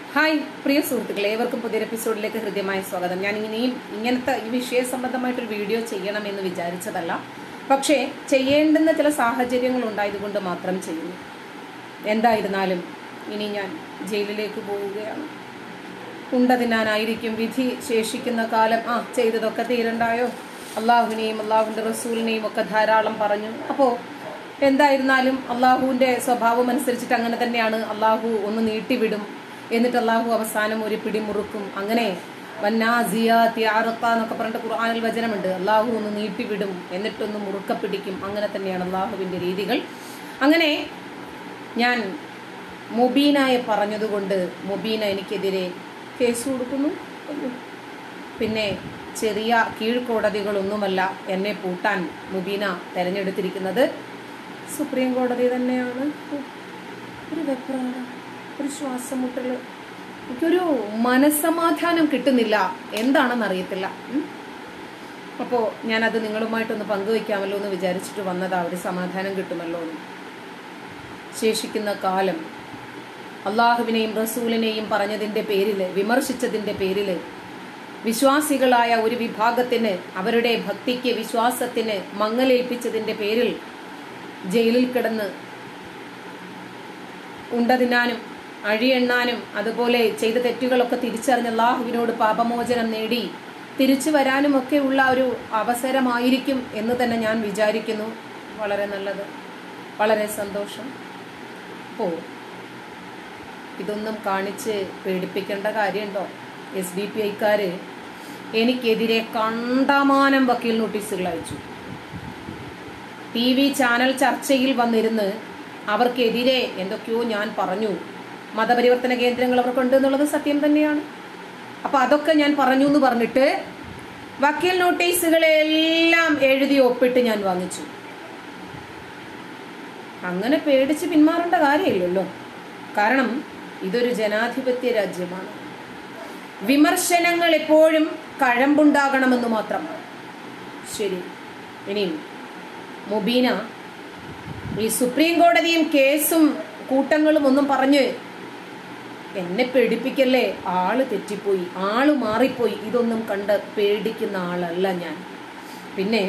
Hi പ്രിയ സുഹൃത്തുക്കളെ ഏവർക്കും പുതിയൊരു എപ്പിസോഡിലേക്ക് ഹൃദ്യമായ സ്വാഗതം ഞാൻ ഇനിയും ഇങ്ങനത്തെ ഈ വിഷയ സംബന്ധമായിട്ടൊരു വീഡിയോ ചെയ്യണമെന്ന് വിചാരിച്ചതല്ല പക്ഷേ ചെയ്യേണ്ടുന്ന ചില സാഹചര്യങ്ങൾ ഉണ്ടായതുകൊണ്ട് മാത്രം ചെയ്യുന്നു എന്തായിരുന്നാലും ഇനി ഞാൻ ജയിലിലേക്ക് പോവുകയാണ് ഉണ്ട തിന്നാനായിരിക്കും വിധി ശേഷിക്കുന്ന കാലം ആ ചെയ്തതൊക്കെ തീരണ്ടായോ അള്ളാഹുവിനെയും അള്ളാഹുവിന്റെ റസൂലിനെയും ഒക്കെ ധാരാളം പറഞ്ഞു അപ്പോൾ എന്തായിരുന്നാലും അള്ളാഹുവിന്റെ സ്വഭാവം അനുസരിച്ചിട്ട് അങ്ങനെ തന്നെയാണ് അള്ളാഹു ഒന്ന് നീട്ടിവിടും എന്നിട്ട് അള്ളാഹു അവസാനം ഒരു പിടിമുറുക്കും അങ്ങനെ വന്നാസിയാത്തി ആറുക്ക എന്നൊക്കെ പറഞ്ഞിട്ട് ഖുർആാനിൽ വചനമുണ്ട് അള്ളാഹു ഒന്ന് നീട്ടിവിടും എന്നിട്ടൊന്ന് മുറുക്ക പിടിക്കും അങ്ങനെ തന്നെയാണ് അള്ളാഹുവിന്റെ രീതികൾ അങ്ങനെ ഞാൻ മുബീനായെ പറഞ്ഞതുകൊണ്ട് മുബീന എനിക്കെതിരെ കേസ് കൊടുക്കുന്നു പിന്നെ ചെറിയ കീഴ്ക്കോടതികളൊന്നുമല്ല എന്നെ പൂട്ടാൻ മുബീന തെരഞ്ഞെടുത്തിരിക്കുന്നത് സുപ്രീം കോടതി തന്നെയാണ് ഉഫ്, ഒരു വെപ്രാള ഒരു ശ്വാസം മുട്ടല് എനിക്കൊരു മനസ്സമാധാനം കിട്ടുന്നില്ല എന്താണെന്ന് അറിയത്തില്ല ഉം. അപ്പോൾ ഞാനത് നിങ്ങളുമായിട്ടൊന്ന് പങ്കുവയ്ക്കാമല്ലോ എന്ന് വിചാരിച്ചിട്ട് വന്നതാ ഒരു സമാധാനം കിട്ടുമല്ലോ എന്ന് ശേഷിക്കുന്ന കാലം അള്ളാഹുവിനെയും റസൂലിനെയും പറഞ്ഞതിന്റെ പേരിൽ വിമർശിച്ചതിന്റെ പേരിൽ വിശ്വാസികളായ ഒരു വിഭാഗത്തിന് അവരുടെ ഭക്തിക്ക് വിശ്വാസത്തിന് മങ്ങലേൽപ്പിച്ചതിന്റെ പേരിൽ ജയിലിൽ കിടന്ന് ഉണ്ട തിന്നാനും അഴിയെണ്ണാനും അതുപോലെ ചെയ്ത തെറ്റുകളൊക്കെ തിരിച്ചറിഞ്ഞ് അള്ളാഹുവിനോട് പാപമോചനം നേടി തിരിച്ചു വരാനും ഒക്കെ ഉള്ള ഒരു അവസരമായിരിക്കും എന്ന് തന്നെ ഞാൻ വിചാരിക്കുന്നു വളരെ നല്ലത് വളരെ സന്തോഷം ഓ ഇതൊന്നും കാണിച്ച് പേടിപ്പിക്കേണ്ട കാര്യമുണ്ടോ എസ് ഡി പി ഐക്കാര് എനിക്കെതിരെ കണ്ടമാനം വക്കീൽ നോട്ടീസുകൾ അയച്ചു ടി വി ചാനൽ ചർച്ചയിൽ വന്നിരുന്ന് അവർക്കെതിരെ എന്തൊക്കെയോ ഞാൻ പറഞ്ഞു മതപരിവർത്തന കേന്ദ്രങ്ങൾ അവർക്കുണ്ട് എന്നുള്ളത് സത്യം തന്നെയാണ് അപ്പൊ അതൊക്കെ ഞാൻ പറഞ്ഞു എന്ന് പറഞ്ഞിട്ട് വക്കീൽ നോട്ടീസുകളെല്ലാം എഴുതി ഒപ്പിട്ട് ഞാൻ വാങ്ങിച്ചു അങ്ങനെ പേടിച്ച് പിന്മാറേണ്ട കാര്യമില്ലല്ലോ കാരണം ഇതൊരു ജനാധിപത്യ രാജ്യമാണ് വിമർശനങ്ങൾ എപ്പോഴും കഴമ്പുണ്ടാകണമെന്ന് മാത്രം ശരി ഇനിയും മുബീന ഈ സുപ്രീം കോടതിയും കേസും കൂട്ടങ്ങളും ഒന്നും പറഞ്ഞ് എന്നെ പേടിപ്പിക്കല്ലേ ആള് തെറ്റിപ്പോയി ആള് മാറിപ്പോയി ഇതൊന്നും കണ്ട് പേടിക്കുന്ന ആളല്ല ഞാൻ പിന്നെ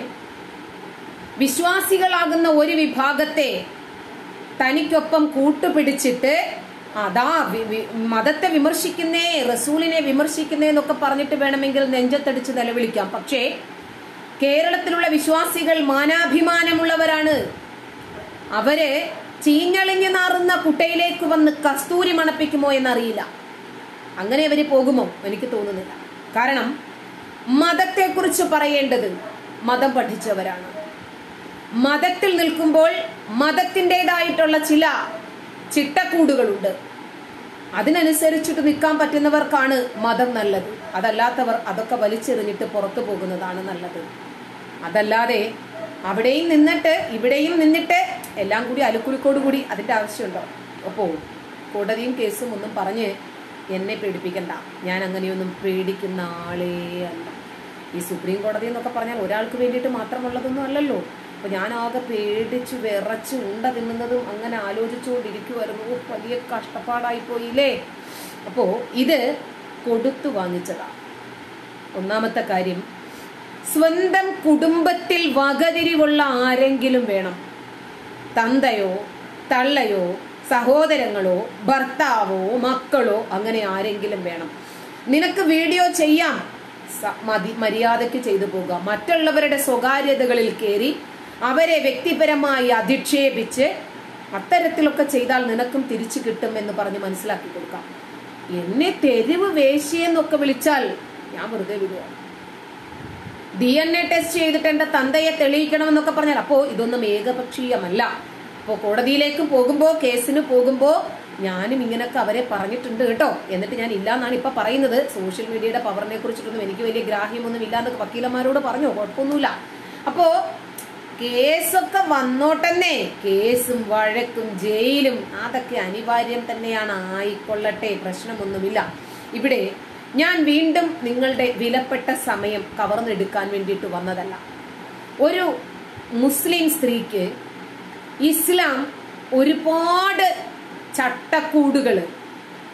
വിശ്വാസികളാകുന്ന ഒരു വിഭാഗത്തെ തനിക്കൊപ്പം കൂട്ടുപിടിച്ചിട്ട് അതാ വി- വി- മതത്തെ വിമർശിക്കുന്നേ റസൂലിനെ വിമർശിക്കുന്നേ എന്നൊക്കെ പറഞ്ഞിട്ട് വേണമെങ്കിൽ നെഞ്ചത്തടിച്ച് നിലവിളിക്കാം പക്ഷേ കേരളത്തിലുള്ള വിശ്വാസികൾ മാനാഭിമാനമുള്ളവരാണ് അവര് ചീഞ്ഞളിഞ്ഞു നാറുന്ന കുട്ടയിലേക്ക് വന്ന് കസ്തൂരി മണപ്പിക്കുമോ എന്നറിയില്ല അങ്ങനെ അവര് പോകുമോ എനിക്ക് തോന്നുന്നില്ല കാരണം മതത്തെക്കുറിച്ച് പറയേണ്ടത് മതം പഠിച്ചവരാണ് മതത്തിൽ നിൽക്കുമ്പോൾ മതത്തിൻ്റെതായിട്ടുള്ള ചില ചിട്ടക്കൂടുകളുണ്ട് അതിനനുസരിച്ചിട്ട് നിൽക്കാൻ പറ്റുന്നവർക്കാണ് മതം നല്ലത് അതല്ലാത്തവർ അതൊക്കെ വലിച്ചെറിഞ്ഞിട്ട് പുറത്തു പോകുന്നതാണ് നല്ലത് അതല്ലാതെ അവിടെയും നിന്നിട്ട് ഇവിടെയും നിന്നിട്ട് എല്ലാം കൂടി അലുക്കുലിക്കോട് കൂടി അതിന്റെ ആവശ്യമുണ്ടോ അപ്പോൾ കോടതിയും കേസും ഒന്നും പറഞ്ഞ് എന്നെ പേടിപ്പിക്കണ്ട ഞാൻ അങ്ങനെയൊന്നും പേടിക്കുന്ന ആളേ അല്ല ഈ സുപ്രീം കോടതി എന്നൊക്കെ പറഞ്ഞാൽ ഒരാൾക്ക് വേണ്ടിയിട്ട് മാത്രമുള്ളതൊന്നും അല്ലല്ലോ അപ്പൊ ഞാൻ ആകെ പേടിച്ച് വിറച്ച് ഉണ്ട തിന്നുന്നതും അങ്ങനെ ആലോചിച്ചുകൊണ്ടിരിക്കുമായിരുന്നു ഓ, വലിയ കഷ്ടപ്പാടായി പോയില്ലേ അപ്പോ ഇത് കൊടുത്തു വാങ്ങിച്ചതാ ഒന്നാമത്തെ കാര്യം സ്വന്തം കുടുംബത്തിൽ വകതിരിവുള്ള ആരെങ്കിലും വേണം തന്തയോ തള്ളയോ സഹോദരങ്ങളോ ഭർത്താവോ മക്കളോ അങ്ങനെ ആരെങ്കിലും വേണം നിനക്ക് വീഡിയോ ചെയ്യാം സ- മതി മര്യാദയ്ക്ക് ചെയ്തു പോകാം മറ്റുള്ളവരുടെ സ്വകാര്യതകളിൽ കയറി അവരെ വ്യക്തിപരമായി അധിക്ഷേപിച്ച് അത്തരത്തിലൊക്കെ ചെയ്താൽ നിനക്കും തിരിച്ചു കിട്ടും എന്ന് പറഞ്ഞ് മനസ്സിലാക്കി കൊടുക്കാം എന്നെ തെരുവ് വേശിയെന്നൊക്കെ വിളിച്ചാൽ ഞാൻ വെറുതെ വിടുക ഡി എൻ എ ടെസ്റ്റ് ചെയ്തിട്ട് എന്റെ തന്തയെ തെളിയിക്കണമെന്നൊക്കെ പറഞ്ഞാൽ അപ്പോ ഇതൊന്നും ഏകപക്ഷീയമല്ല അപ്പോ കോടതിയിലേക്ക് പോകുമ്പോ കേസിന് പോകുമ്പോ ഞാനും ഇങ്ങനൊക്കെ അവരെ പറഞ്ഞിട്ടുണ്ട് കേട്ടോ എന്നിട്ട് ഞാൻ ഇല്ലാന്നാണ് ഇപ്പൊ പറയുന്നത് സോഷ്യൽ മീഡിയയുടെ പവറിനെ കുറിച്ചിട്ടൊന്നും എനിക്ക് വലിയ ഗ്രാഹ്യമൊന്നും ഇല്ലാന്നൊക്കെ വക്കീലന്മാരോട് പറഞ്ഞു കുഴപ്പമൊന്നുമില്ല അപ്പോ കേസൊക്കെ വന്നോട്ടെന്നെ കേസും വഴക്കും ജയിലും അതൊക്കെ അനിവാര്യം തന്നെയാണ് ആയിക്കൊള്ളട്ടെ പ്രശ്നമൊന്നുമില്ല ഇവിടെ ഞാൻ വീണ്ടും നിങ്ങളുടെ വിലപ്പെട്ട സമയം കവർന്നെടുക്കാൻ വേണ്ടിയിട്ട് വന്നതല്ല ഒരു മുസ്ലിം സ്ത്രീക്ക് ഇസ്ലാം ഒരുപാട് ചട്ടക്കൂടുകൾ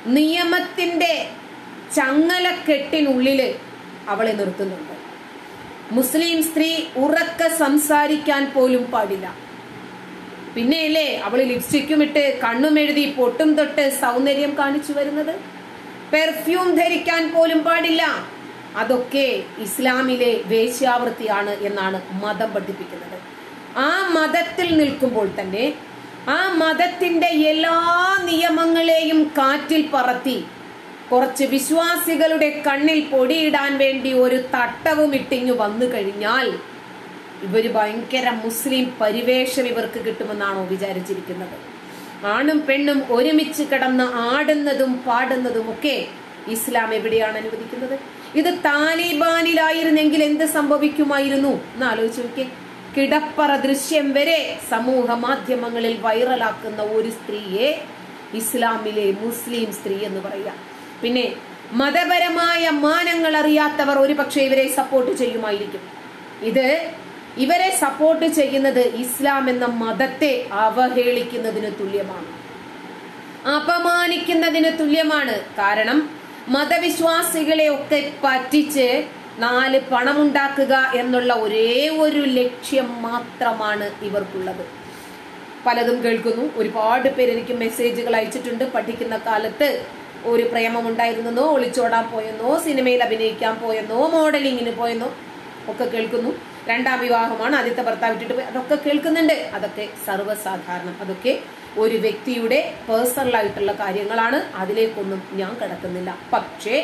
നിയമത്തിന്റെ ചങ്ങലക്കെട്ടിനുള്ളില് അവളെ നിർത്തുന്നുണ്ട് മുസ്ലിം സ്ത്രീ ഉറക്ക സംസാരിക്കാൻ പോലും പാടില്ല പിന്നെയല്ലേ അവള് ലിപ്സ്റ്റിക്കും ഇട്ട് കണ്ണും എഴുതി പൊട്ടും തൊട്ട് സൗന്ദര്യം കാണിച്ചു വരുന്നത് പെർഫ്യൂം ധരിക്കാൻ പോലും പാടില്ല അതൊക്കെ ഇസ്ലാമിലെ വേശ്യാവൃത്തിയാണ് എന്നാണ് മതം പഠിപ്പിക്കുന്നത് ആ മതത്തിൽ നിൽക്കുമ്പോൾ തന്നെ ആ മതത്തിന്റെ എല്ലാ നിയമങ്ങളെയും കാറ്റിൽ പറത്തി കുറച്ച് വിശ്വാസികളുടെ കണ്ണിൽ പൊടിയിടാൻ വേണ്ടി ഒരു തട്ടവും ഇട്ടിങ്ങു വന്നു കഴിഞ്ഞാൽ ഇവര് ഭയങ്കര മുസ്ലിം പരിവേഷം ഇവർക്ക് കിട്ടുമെന്നാണോ വിചാരിച്ചിരിക്കുന്നത് ആണും പെണ്ണും ഒരുമിച്ച് കിടന്ന് ആടുന്നതും പാടുന്നതും ഒക്കെ ഇസ്ലാം എവിടെയാണ് അനുവദിക്കുന്നത് ഇത് താലിബാനിലായിരുന്നെങ്കിൽ എന്ത് സംഭവിക്കുമായിരുന്നു എന്ന് ആലോചിച്ച് നോക്കിയേ കിടപ്പറ ദൃശ്യം വരെ സമൂഹ മാധ്യമങ്ങളിൽ വൈറലാക്കുന്ന ഒരു സ്ത്രീയെ ഇസ്ലാമിലെ മുസ്ലിം സ്ത്രീ എന്ന് പറയാം പിന്നെ മതപരമായ മാനങ്ങൾ അറിയാത്തവർ ഒരുപക്ഷെ ഇവരെ സപ്പോർട്ട് ചെയ്യുമായിരിക്കും ഇത് ഇവരെ സപ്പോർട്ട് ചെയ്യുന്നത് ഇസ്ലാം എന്ന മതത്തെ അവഹേളിക്കുന്നതിന് തുല്യമാണ് അപമാനിക്കുന്നതിന് തുല്യമാണ് കാരണം മതവിശ്വാസികളെ ഒക്കെ പറ്റിച്ച് നാല് പണമുണ്ടാക്കുക എന്നുള്ള ഒരേ ഒരു ലക്ഷ്യം മാത്രമാണ് ഇവർക്കുള്ളത് പലതും കേൾക്കുന്നു ഒരുപാട് പേര് എനിക്ക് മെസ്സേജുകൾ അയച്ചിട്ടുണ്ട് പഠിക്കുന്ന കാലത്ത് ഒരു പ്രേമമുണ്ടായിരുന്നെന്നോ ഒളിച്ചോടാൻ പോയെന്നോ സിനിമയിൽ അഭിനയിക്കാൻ പോയെന്നോ മോഡലിങ്ങിന് പോയെന്നോ ഒക്കെ കേൾക്കുന്നു രണ്ടാം വിവാഹമാണ് ആദ്യത്തെ ഭർത്താവ് വിട്ടിട്ട് പോയി അതൊക്കെ കേൾക്കുന്നുണ്ട് അതൊക്കെ സർവ്വസാധാരണം അതൊക്കെ ഒരു വ്യക്തിയുടെ പേഴ്സണൽ ആയിട്ടുള്ള കാര്യങ്ങളാണ് അതിലേക്കൊന്നും ഞാൻ കിടക്കുന്നില്ല പക്ഷേ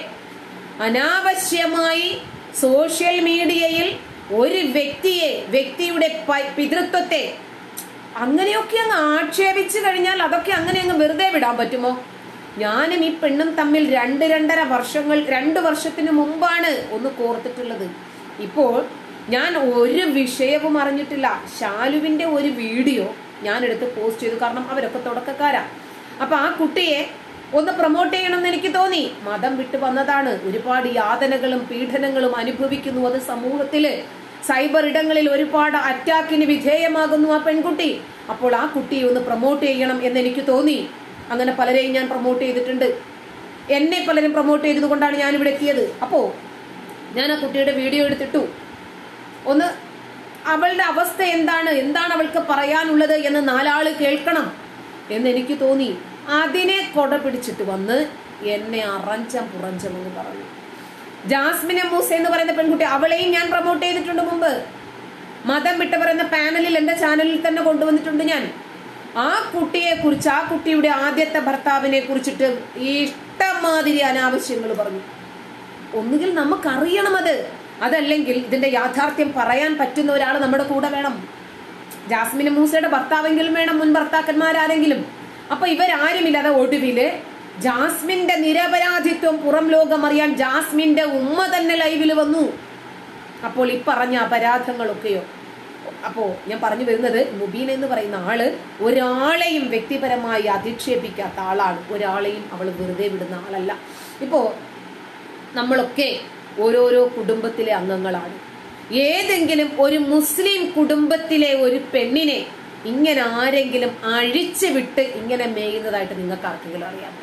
അനാവശ്യമായി സോഷ്യൽ മീഡിയയിൽ ഒരു വ്യക്തിയെ വ്യക്തിയുടെ പ- പിതൃത്വത്തെ അങ്ങനെയൊക്കെ അങ്ങ് ആക്ഷേപിച്ചു കഴിഞ്ഞാൽ അതൊക്കെ അങ്ങനെ അങ്ങ് വെറുതെ വിടാൻ പറ്റുമോ ഞാനും ഈ പെണ്ണും തമ്മിൽ രണ്ട് രണ്ടര വർഷങ്ങൾ രണ്ട് വർഷത്തിന് മുമ്പാണ് ഒന്ന് കോർത്തിട്ടുള്ളത് ഇപ്പോൾ ഞാൻ ഒരു വിഷയവും അറിഞ്ഞിട്ടില്ല ശാലുവിന്റെ ഒരു വീഡിയോ ഞാൻ എടുത്ത് പോസ്റ്റ് ചെയ്തു കാരണം അവരൊക്കെ തുടക്കക്കാരാ അപ്പൊ ആ കുട്ടിയെ ഒന്ന് പ്രൊമോട്ട് ചെയ്യണമെന്ന് എനിക്ക് തോന്നി മതം വിട്ടു വന്നതാണ് ഒരുപാട് യാതനകളും പീഡനങ്ങളും അനുഭവിക്കുന്നു അത് സമൂഹത്തില് സൈബർ ഇടങ്ങളിൽ ഒരുപാട് അറ്റാക്കിന് വിധേയമാകുന്നു ആ പെൺകുട്ടി അപ്പോൾ ആ കുട്ടിയെ ഒന്ന് പ്രൊമോട്ട് ചെയ്യണം എന്ന് എനിക്ക് തോന്നി അങ്ങനെ പലരെയും ഞാൻ പ്രൊമോട്ട് ചെയ്തിട്ടുണ്ട് എന്നെ പലരും പ്രൊമോട്ട് ചെയ്തതുകൊണ്ടാണ് ഞാൻ ഇവിടെ എത്തിയത് അപ്പോ ഞാൻ ആ കുട്ടിയുടെ വീഡിയോ എടുത്തിട്ടു ഒന്ന് അവളുടെ അവസ്ഥ എന്താണ് എന്താണ് അവൾക്ക് പറയാനുള്ളത് എന്ന് നാലാള് കേൾക്കണം എന്ന് എനിക്ക് തോന്നി അതിനെ കൊട പിടിച്ചിട്ട് വന്ന് എന്നെ അറഞ്ചം പുറഞ്ചം എന്ന് പറഞ്ഞു ജാസ്മിൻ മൂസ എന്ന് പറയുന്ന പെൺകുട്ടി അവളെയും ഞാൻ പ്രൊമോട്ട് ചെയ്തിട്ടുണ്ട് മുമ്പ് മതം വിട്ടവർ എന്ന പാനലിൽ എന്റെ ചാനലിൽ തന്നെ കൊണ്ടുവന്നിട്ടുണ്ട് ഞാൻ ആ കുട്ടിയെ കുറിച്ച് ആ കുട്ടിയുടെ ആദ്യത്തെ ഭർത്താവിനെ കുറിച്ചിട്ട് ഇഷ്ടമാതിരി അനാവശ്യങ്ങൾ പറഞ്ഞു ഒന്നുകിൽ നമുക്കറിയണം അത് അതല്ലെങ്കിൽ ഇതിന്റെ യാഥാർത്ഥ്യം പറയാൻ പറ്റുന്ന ഒരാൾ നമ്മുടെ കൂടെ വേണം ജാസ്മിൻ മൂസയുടെ ഭർത്താവെങ്കിലും വേണം മുൻ ഭർത്താക്കന്മാരാരെങ്കിലും അപ്പൊ ഇവരാരുമില്ലാതെ ഒടുവില് ജാസ്മിന്റെ നിരപരാധിത്വം പുറം ലോകം അറിയാൻ ജാസ്മിന്റെ ഉമ്മ തന്നെ ലൈവിൽ വന്നു അപ്പോൾ ഈ പറഞ്ഞ അപരാധങ്ങളൊക്കെയോ അപ്പോ ഞാൻ പറഞ്ഞു വരുന്നത് മുബീൻ എന്ന് പറയുന്ന ആള് ഒരാളെയും വ്യക്തിപരമായി അധിക്ഷേപിക്കാത്ത ആളാണ് ഒരാളെയും അവൾ വെറുതെ വിടുന്ന ആളല്ല ഇപ്പോ നമ്മളൊക്കെ ഓരോരോ കുടുംബത്തിലെ അംഗങ്ങളാണ് ഏതെങ്കിലും ഒരു മുസ്ലിം കുടുംബത്തിലെ ഒരു പെണ്ണിനെ ഇങ്ങനെ ആരെങ്കിലും അഴിച്ചു വിട്ട് ഇങ്ങനെ മേയുന്നതായിട്ട് നിങ്ങൾക്ക് ആർക്കെങ്കിലും അറിയാമോ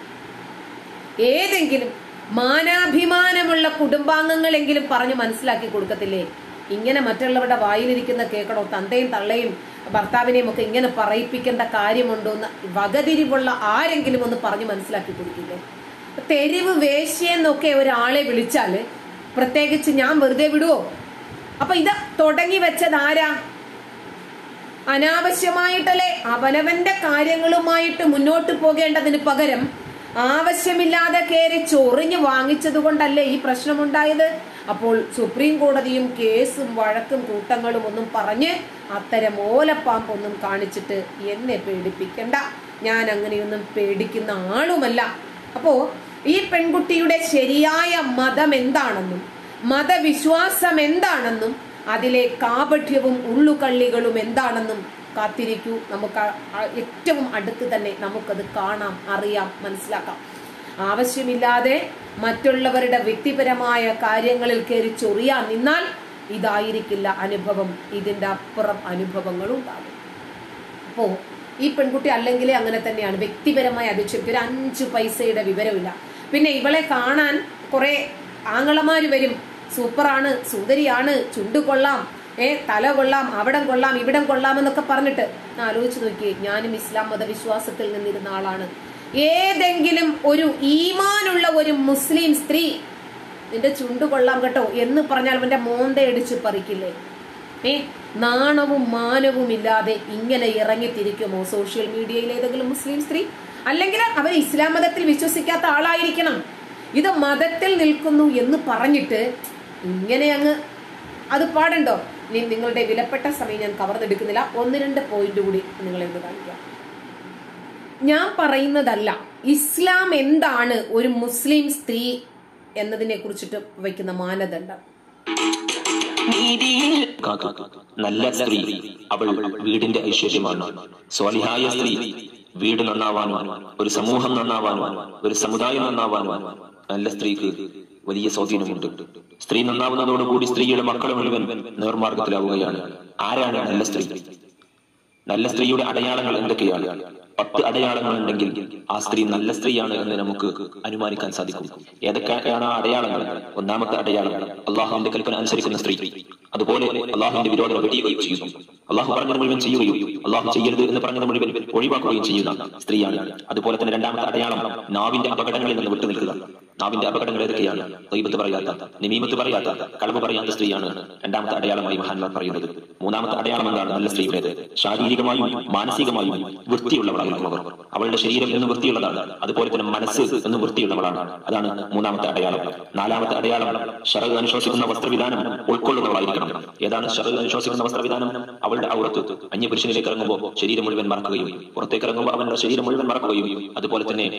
ഏതെങ്കിലും മാനാഭിമാനമുള്ള കുടുംബാംഗങ്ങളെങ്കിലും പറഞ്ഞ് മനസ്സിലാക്കി കൊടുക്കത്തില്ലേ ഇങ്ങനെ മറ്റുള്ളവരുടെ വായിലിരിക്കുന്ന കേൾക്കണോ തന്തയും തള്ളയും ഭർത്താവിനെയും ഒക്കെ ഇങ്ങനെ പറയിപ്പിക്കേണ്ട കാര്യമുണ്ടോ എന്ന് വകതിരിവുള്ള ആരെങ്കിലും ഒന്ന് പറഞ്ഞ് മനസ്സിലാക്കി കൊടുക്കില്ലേ തെരുവ് വേശ്യെന്നൊക്കെ ഒരാളെ വിളിച്ചാല് പ്രത്യേകിച്ച് ഞാൻ വെറുതെ വിടുവോ അപ്പൊ ഇത് തുടങ്ങി വെച്ചത് ആരാ അനാവശ്യമായിട്ടല്ലേ അവനവന്റെ കാര്യങ്ങളുമായിട്ട് മുന്നോട്ട് പോകേണ്ടതിന് പകരം ആവശ്യമില്ലാതെ കയറി ചൊറിഞ്ഞ് വാങ്ങിച്ചത് കൊണ്ടല്ലേ ഈ പ്രശ്നമുണ്ടായത് അപ്പോൾ സുപ്രീം കോടതിയും കേസും വഴക്കും കൂട്ടങ്ങളും ഒന്നും പറഞ്ഞ് അത്തരം ഓലപ്പാമ്പൊന്നും കാണിച്ചിട്ട് എന്നെ പേടിപ്പിക്കണ്ട ഞാൻ അങ്ങനെയൊന്നും പേടിക്കുന്ന ആളുമല്ല അപ്പോ ഈ പെൺകുട്ടിയുടെ ശരിയായ മതം എന്താണെന്നും മതവിശ്വാസം എന്താണെന്നും അതിലെ കാപഠ്യവും ഉള്ളുകള്ളികളും എന്താണെന്നും കാത്തിരിക്കൂ നമുക്ക് ആ- ആ ഏറ്റവും അടുത്ത് തന്നെ നമുക്കത് കാണാം അറിയാം മനസ്സിലാക്കാം ആവശ്യമില്ലാതെ മറ്റുള്ളവരുടെ വ്യക്തിപരമായ കാര്യങ്ങളിൽ കയറി ചൊറിയാൻ നിന്നാൽ ഇതായിരിക്കില്ല അനുഭവം ഇതിന്റെ അപ്പുറം അനുഭവങ്ങൾ ഉണ്ടാകും അപ്പോ ഈ പെൺകുട്ടി അല്ലെങ്കിലേ അങ്ങനെ തന്നെയാണ് വ്യക്തിപരമായി അധിക്ഷേപിക്കും ഒരു അഞ്ചു പൈസയുടെ വിവരമില്ല പിന്നെ ഇവളെ കാണാൻ കുറെ ആങ്ങളമാര് വരും സൂപ്പറാണ് സുന്ദരിയാണ് ചുണ്ടു കൊള്ളാം ഏ തല കൊള്ളാം അവിടം കൊള്ളാം ഇവിടം കൊള്ളാം എന്നൊക്കെ പറഞ്ഞിട്ട് ഒന്ന് ആലോചിച്ച് നോക്കിയേ ഞാനും ഇസ്ലാം മതവിശ്വാസത്തിൽ നിന്നിരുന്ന ആളാണ് ഏതെങ്കിലും ഒരു ഈമാനുള്ള ഒരു മുസ്ലിം സ്ത്രീ നിന്റെ ചുണ്ടു കൊള്ളാം കേട്ടോ എന്ന് പറഞ്ഞാൽ അവന്റെ മോന്തയടിച്ച് പറിക്കില്ലേ ഏ നാണവും മാനവും ഇല്ലാതെ ഇങ്ങനെ ഇറങ്ങിത്തിരിക്കുമോ സോഷ്യൽ മീഡിയയിൽ ഏതെങ്കിലും മുസ്ലിം സ്ത്രീ അല്ലെങ്കിൽ അവർ ഇസ്ലാം മതത്തിൽ വിശ്വസിക്കാത്ത ആളായിരിക്കണം ഇത് മതത്തിൽ നിൽക്കുന്നു എന്ന് പറഞ്ഞിട്ട് ഇങ്ങനെ അങ്ങ് അത് പാടണ്ടോ ഇനി നിങ്ങളുടെ വിലപ്പെട്ട സമയം ഞാൻ കവർന്നെടുക്കുന്നില്ല ഒന്ന് രണ്ട് പോയിന്റ് കൂടി നിങ്ങളെ ഒന്ന് കാണിക്കാം ഞാൻ പറയുന്നതല്ല ഇസ്ലാം എന്താണ് ഒരു മുസ്ലിം സ്ത്രീ എന്നതിനെ കുറിച്ചിട്ട് വയ്ക്കുന്ന മാനദണ്ഡം കാക്ക നല്ല സ്ത്രീ അവൾ വീടിന്റെ ഐശ്വര്യമാണ് സ്വാലിഹായ സ്ത്രീ വീട് നന്നാവാനും ഒരു സമൂഹം നന്നാവാനും ഒരു സമുദായം നന്നാവാനും നല്ല സ്ത്രീക്ക് വലിയ സ്വാധീനമുണ്ട് സ്ത്രീ നന്നാവുന്നതോടുകൂടി സ്ത്രീയുടെ മക്കൾ മുഴുവൻ നേർമാർഗത്തിലാവുകയാണ് ആരാണ് നല്ല സ്ത്രീ നല്ല സ്ത്രീയുടെ അടയാളങ്ങൾ എന്തൊക്കെയാണ് പത്ത് അടയാളങ്ങൾ ഉണ്ടെങ്കിൽ ആ സ്ത്രീ നല്ല സ്ത്രീയാണ് എന്ന് നമുക്ക് അനുമാനിക്കാൻ സാധിക്കും ഏതൊക്കെയാണ് ആ അടയാളങ്ങൾ ഒന്നാമത്തെ അടയാളം അള്ളാഹുവിന്റെ കൽപ്പന അനുസരിക്കുന്ന സ്ത്രീ അതുപോലെ അള്ളാഹുവിന്റെ വിരോധം വെടിയുകയും ചെയ്യുന്നു അള്ളാഹു പറഞ്ഞത് മുഴുവൻ ചെയ്യുകയും അള്ളാഹു ചെയ്യരുത് എന്ന് പറഞ്ഞത് മുഴുവൻ ഒഴിവാക്കുകയും ചെയ്യുന്ന സ്ത്രീയാണ് അതുപോലെ തന്നെ രണ്ടാമത്തെ അടയാളം നാവിന്റെ അപകടങ്ങളിൽ നിന്ന് വിട്ടുനിൽക്കുക നാവിന്റെ അപകടങ്ങൾ ഏതൊക്കെയാണ് ദൈവത്ത് പറയാത്ത നിമീമത്ത് പറയാത്ത കളവ് പറയാത്ത സ്ത്രീയാണ് രണ്ടാമത്തെ അടയാളമായി മഹാന്മാർ പറയുന്നത് മൂന്നാമത്തെ അടയാളം എന്താണ് നല്ല സ്ത്രീയുടേത് ശാരീരികമായും മാനസികമായും വൃത്തിയുള്ളവളായിരിക്കും അവർ അവളുടെ ശരീരം എന്ന് വൃത്തിയുള്ളതാണ് അതുപോലെ തന്നെ മനസ്സ് എന്ന് വൃത്തിയുള്ളവളാണ് അതാണ് മൂന്നാമത്തെ അടയാളം നാലാമത്തെ അടയാളം ഷറ അനുശോസിക്കുന്ന വസ്ത്രവിധാനം ഉൾക്കൊള്ളുന്നവളായിരിക്കണം ഏതാണ് ഷറ അനുശോസിക്കുന്ന വസ്ത്രവിധാനം അവളുടെ ഔറത്ത് അന്യപുരുഷനിലേക്ക് ഇറങ്ങുമ്പോൾ ശരീരം മുഴുവൻ മറക്കുകയും പുറത്തേക്ക് ഇറങ്ങുമ്പോൾ അവന്റെ ശരീരം മുഴുവൻ മറക്കുകയും അതുപോലെ തന്നെ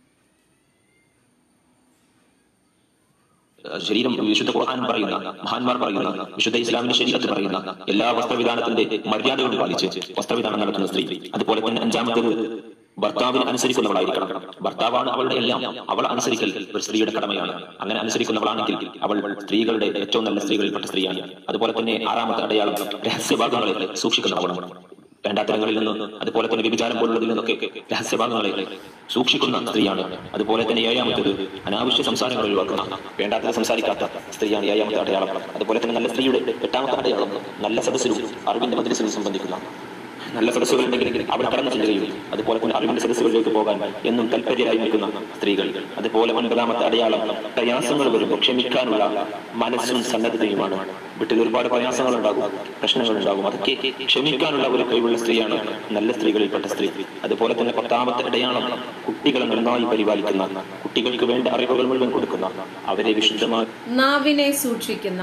ശരീരം വിശുദ്ധ ഖുർആൻ പറയുന്ന മഹാന്മാർ പറയുന്ന വിശുദ്ധ ഇസ്ലാമിന്റെ ശരീരത്ത് പറയുന്ന എല്ലാ വസ്ത്രവിധാനത്തിന്റെ മര്യാദകളും പാലിച്ച് വസ്ത്രവിധാനം നടത്തുന്ന സ്ത്രീ അതുപോലെ തന്നെ അഞ്ചാമത്തേത് ഭർത്താവിന് അനുസരിക്കുന്നവളായിരിക്കണം ഭർത്താവാണ് അവളുടെ എല്ലാം അവൾ അനുസരിക്കൽ ഒരു സ്ത്രീയുടെ കടമയാണ് അങ്ങനെ അനുസരിക്കുന്നവളാണെങ്കിൽ അവൾ സ്ത്രീകളുടെ ഏറ്റവും നല്ല സ്ത്രീകളിൽപ്പെട്ട സ്ത്രീയാണ് അതുപോലെ തന്നെ ആറാമത്തെ അടയാളം രഹസ്യഭാഗങ്ങളെ സൂക്ഷിക്കുന്നവളാണ് വേണ്ടാത്തരങ്ങളിൽ നിന്ന് അതുപോലെ തന്നെ വ്യഭിചാരം പോലുള്ളതിൽ നിന്നൊക്കെ രഹസ്യഭാഗങ്ങളെ സൂക്ഷിക്കുന്ന സ്ത്രീയാണ് അതുപോലെ തന്നെ ഏഴാമത്തേത് അനാവശ്യ സംസാരങ്ങൾ ഒഴിവാക്കുന്ന വേണ്ടാത്തത് സംസാരിക്കാത്ത സ്ത്രീയാണ് ഏഴാമത്തെ അടയാളം അതുപോലെ തന്നെ നല്ല സ്ത്രീയുടെ എട്ടാമത്തെ അടയാളം നല്ല സദസ്സിലും അറിവിന്റെ മദ്രസിലും സംബന്ധിക്കുന്ന നല്ല സദസ്സുകൾ ഉണ്ടെങ്കിൽ അവിടെ കടന്നു ചെല്ലുകയും അതുപോലെ തന്നെ അറിവിന്റെ സദസ്സുകളിലേക്ക് പോകാൻ എന്നും തൽപര്യരായി നിൽക്കുന്ന സ്ത്രീകൾ അതുപോലെ ഒൻപതാമത്തെ അടയാളം പ്രയാസങ്ങൾ വരുമ്പോൾ ക്ഷമിക്കാനുള്ള മനസ്സും സന്നദ്ധതയുമാണ് വീട്ടിൽ ഒരുപാട് പ്രയാസങ്ങൾ ഉണ്ടാകും പ്രശ്നങ്ങൾ ഉണ്ടാകും അതൊക്കെ ക്ഷമിക്കാനുള്ള ഒരു കഴിവുള്ള സ്ത്രീയാണ് നല്ല സ്ത്രീകളിൽപ്പെട്ട സ്ത്രീ അതുപോലെ തന്നെ പത്താമത്തെ അടയാളം കുട്ടികളെ നന്നായി പരിപാലിക്കുന്ന കുട്ടികൾക്ക് വേണ്ട അറിവുകൾ മുഴുവൻ കൊടുക്കുന്ന അവരെ വിശുദ്ധമായി നാവിനെ സൂക്ഷിക്കുന്ന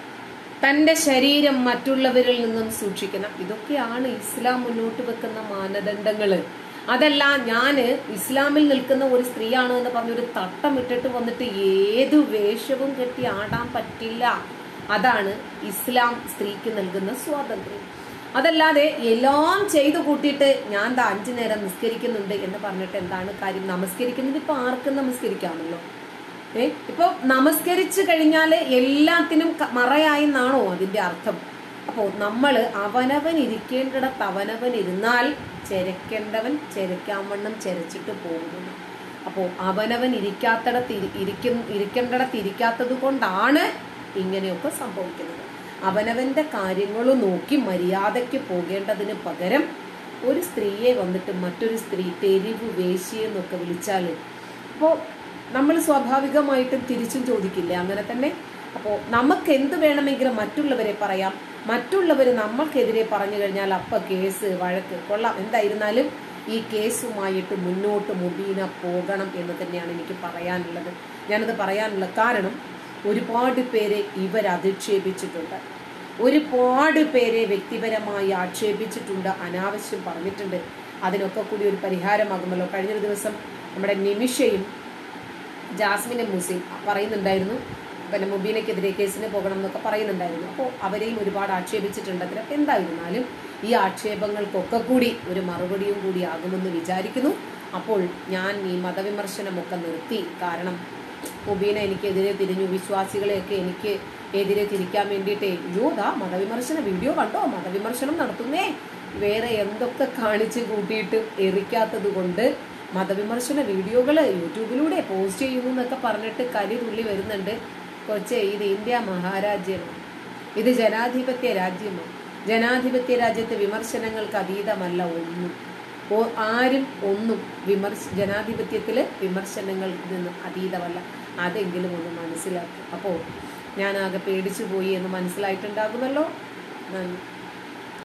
തന്റെ ശരീരം മറ്റുള്ളവരിൽ നിന്നും സൂക്ഷിക്കുന്ന ഇതൊക്കെയാണ് ഇസ്ലാം മുന്നോട്ട് വെക്കുന്ന മാനദണ്ഡങ്ങള് അതല്ല ഞാന് ഇസ്ലാമിൽ നിൽക്കുന്ന ഒരു സ്ത്രീയാണ് എന്ന് പറഞ്ഞൊരു തട്ടം ഇട്ടിട്ട് വന്നിട്ട് ഏത് വേഷവും കെട്ടി ആടാൻ പറ്റില്ല അതാണ് ഇസ്ലാം സ്ത്രീക്ക് നൽകുന്ന സ്വാതന്ത്ര്യം അതല്ലാതെ എല്ലാം ചെയ്തു കൂട്ടിയിട്ട് ഞാൻ ദാ അഞ്ചു നേരം നിസ്കരിക്കുന്നുണ്ട് എന്ന് പറഞ്ഞിട്ട് എന്താണ് കാര്യം നമസ്കരിക്കുന്നത് ഇപ്പൊ ആർക്കും നമസ്കരിക്കാമല്ലോ ഏ ഇപ്പൊ നമസ്കരിച്ചു കഴിഞ്ഞാല് എല്ലാത്തിനും ക- മറയായി എന്നാണോ അതിന്റെ അർത്ഥം അപ്പോ നമ്മള് അവനവൻ ഇരിക്കേണ്ടിടത്ത് അവനവൻ ഇരുന്നാൽ ചെരക്കേണ്ടവൻ ചെരക്കാവണ്ണം ചെരച്ചിട്ട് പോകുന്നു അപ്പോ അവനവൻ ഇരിക്കാത്തിടത്ത് ഇരി- ഇരിക്കും ഇരിക്കേണ്ടിടത്ത് ഇരിക്കാത്തത് കൊണ്ടാണ് ഇങ്ങനെയൊക്കെ സംഭവിക്കുന്നത് അവനവന്റെ കാര്യങ്ങൾ നോക്കി മര്യാദയ്ക്ക് പോകേണ്ടതിന് പകരം ഒരു സ്ത്രീയെ വന്നിട്ട് മറ്റൊരു സ്ത്രീ തെരുവ് വേശി എന്നൊക്കെ വിളിച്ചാല് അപ്പോൾ നമ്മൾ സ്വാഭാവികമായിട്ടും തിരിച്ചും ചോദിക്കില്ലേ അങ്ങനെ തന്നെ അപ്പോൾ നമുക്ക് എന്ത് വേണമെങ്കിലും മറ്റുള്ളവരെ പറയാം മറ്റുള്ളവർ നമ്മൾക്കെതിരെ പറഞ്ഞു കഴിഞ്ഞാൽ അപ്പ കേസ് വഴക്ക് കൊള്ളാം എന്തായിരുന്നാലും ഈ കേസുമായിട്ട് മുന്നോട്ട് മുബീന പോകണം എന്ന് തന്നെയാണ് എനിക്ക് പറയാനുള്ളത് ഞാനത് പറയാനുള്ള കാരണം ഒരുപാട് പേരെ ഇവർ അധിക്ഷേപിച്ചിട്ടുണ്ട് ഒരുപാട് പേരെ വ്യക്തിപരമായി ആക്ഷേപിച്ചിട്ടുണ്ട് അനാവശ്യം പറഞ്ഞിട്ടുണ്ട് അതിനൊക്കെ കൂടി ഒരു പരിഹാരമാകുമല്ലോ കഴിഞ്ഞൊരു ദിവസം നമ്മുടെ നിമിഷയും ജാസ്മിനെ മുസീം പറയുന്നുണ്ടായിരുന്നു പിന്നെ മുബീനയ്ക്കെതിരെ കേസിന് പോകണം എന്നൊക്കെ പറയുന്നുണ്ടായിരുന്നു അപ്പോൾ അവരെയും ഒരുപാട് ആക്ഷേപിച്ചിട്ടുണ്ട് അതിലൊക്കെ എന്തായിരുന്നാലും ഈ ആക്ഷേപങ്ങൾക്കൊക്കെ കൂടി ഒരു മറുപടിയും കൂടി ആകുമെന്ന് വിചാരിക്കുന്നു അപ്പോൾ ഞാൻ ഈ മതവിമർശനമൊക്കെ നിർത്തി കാരണം മുബീന എനിക്കെതിരെ തിരിഞ്ഞു വിശ്വാസികളെയൊക്കെ എനിക്ക് എതിരെ തിരിക്കാൻ വേണ്ടിയിട്ടേ അയ്യോ ദാ മതവിമർശന വീഡിയോ കണ്ടോ മതവിമർശനം നടത്തുന്നേ വേറെ എന്തൊക്കെ കാണിച്ച് കൂട്ടിയിട്ട് എറിക്കാത്തത് കൊണ്ട് മതവിമർശന വീഡിയോകൾ യൂട്യൂബിലൂടെ പോസ്റ്റ് ചെയ്യുന്നു എന്നൊക്കെ പറഞ്ഞിട്ട് കലി തുള്ളി വരുന്നുണ്ട് കൊച്ചെ ഇത് ഇന്ത്യ മഹാരാജ്യമാണ് ഇത് ജനാധിപത്യ രാജ്യമാണ് ജനാധിപത്യ രാജ്യത്തെ വിമർശനങ്ങൾക്ക് അതീതമല്ല ഒന്നും ഓ- ആരും ഒന്നും വിമർശ ജനാധിപത്യത്തിൽ വിമർശനങ്ങളിൽ നിന്ന് അതീതമല്ല അതെങ്കിലും ഒന്ന് മനസ്സിലാക്കും അപ്പോൾ ഞാനാകെ പേടിച്ചു പോയി എന്ന് മനസ്സിലായിട്ടുണ്ടാകുമല്ലോ നന്ദി